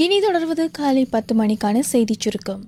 இனி தொடர்வது காலை பத்து மணிக்கான செய்திச் சுருக்கம்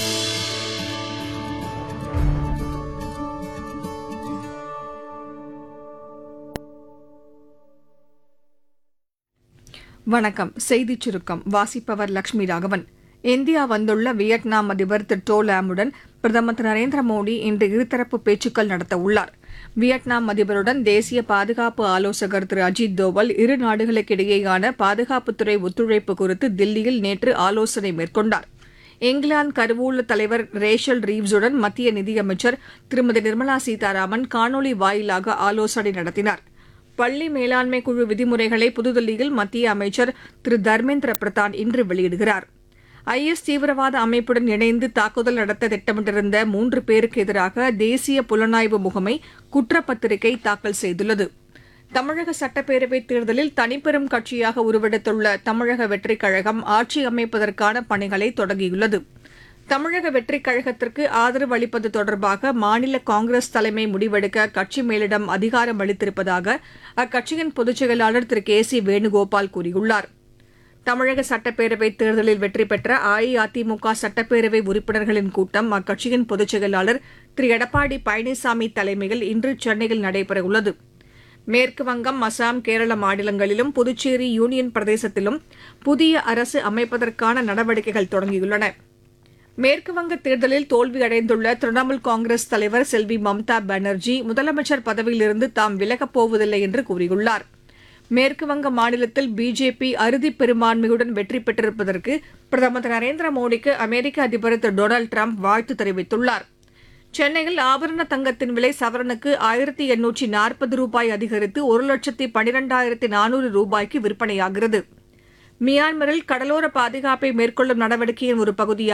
வணக்கம் செய்திச் சுருக்கம் வாசிப்பவர் லட்சுமி ராகவன் இந்தியா வந்துள்ள வியட்நாம் அதிபர் திரு டோ லாமுடன் பிரதமர் திரு நரேந்திர மோடி இன்று இருதரப்பு பேச்சுக்கள் நடத்த உள்ளார் வியட்நாம் அதிபருடன் தேசிய பாதுகாப்பு ஆலோசகர் திரு அஜித் தோவல் இரு நாடுகளுக்கிடையேயான பாதுகாப்புத்துறை ஒத்துழைப்பு குறித்து தில்லியில் நேற்று ஆலோசனை மேற்கொண்டார் இங்கிலாந்து கருவூல தலைவர் ரேஷல் ரீவ்ஸுடன் மத்திய நிதியமைச்சர் திருமதி நிர்மலா சீதாராமன் காணொலி வாயிலாக ஆலோசனை நடத்தினார் பள்ளி மேலாண்மை குழு விதிமுறைகளை புதுதில்லியில் மத்திய அமைச்சர் திரு தர்மேந்திர பிரதான் இன்று வெளியிடுகிறார் ஐஎஸ் தீவிரவாத அமைப்புடன் இணைந்து தாக்குதல் நடத்த திட்டமிட்டிருந்த மூன்று பேருக்கு எதிராக தேசிய புலனாய்வு முகமை குற்றப்பத்திரிகை தாக்கல் செய்துள்ளது தமிழக சட்டப்பேரவைத் தேர்தலில் தனிப்பெரும் கட்சியாக உருவெடுத்துள்ள தமிழக வெற்றிக் கழகம் ஆட்சி அமைப்பதற்கான பணிகளை தொடங்கியுள்ளது தமிழக வெற்றிக் கழகத்திற்கு ஆதரவு அளிப்பது தொடர்பாக மாநில காங்கிரஸ் தலைமை முடிவெடுக்க கட்சி மேலிடம் அதிகாரம் அளித்திருப்பதாக அக்கட்சியின் பொதுச் செயலாளர் திரு கே சி வேணுகோபால் கூறியுள்ளார் தமிழக சட்டப்பேரவைத் தேர்தலில் வெற்றி பெற்ற அஇஅதிமுக சட்டப்பேரவை உறுப்பினர்களின் கூட்டம் அக்கட்சியின் பொதுச் செயலாளர் திரு எடப்பாடி பழனிசாமி தலைமையில் இன்று சென்னையில் நடைபெறவுள்ளது மேற்கு வங்கம் அசாம் கேரள மாநிலங்களிலும் புதுச்சேரி யூனியன் பிரதேசத்திலும் புதிய அரசு அமைப்பதற்கான நடவடிக்கைகள் தொடங்கியுள்ளன மேற்கு வங்க தேர்தலில் தோல்வியடைந்துள்ள திரிணாமுல் காங்கிரஸ் தலைவர் செல்வி மம்தா பானர்ஜி முதலமைச்சர் பதவியிலிருந்து தாம் விலகப் போவதில்லை என்று கூறியுள்ளார் மேற்கு வங்க மாநிலத்தில் பிஜேபி அறுதி பெரும்பான்மையுடன் வெற்றி பெற்றிருப்பதற்கு பிரதமர் திரு நரேந்திர மோடிக்கு அமெரிக்க அதிபர் திரு டொனால்டு டிரம்ப் வாழ்த்து தெரிவித்துள்ளார் சென்னையில் ஆபரண தங்கத்தின் விலை சவரனுக்கு ஆயிரத்தி எண்ணூற்றி நாற்பது ரூபாய் அதிகரித்து ஒரு லட்சத்தி பனிரெண்டாயிரத்தி நானூறு ரூபாய்க்கு விற்பனையாகிறது மியான்மரில் கடலோர பாதுகாப்பை மேற்கொள்ளும் நடவடிக்கையின் ஒரு பகுதியாக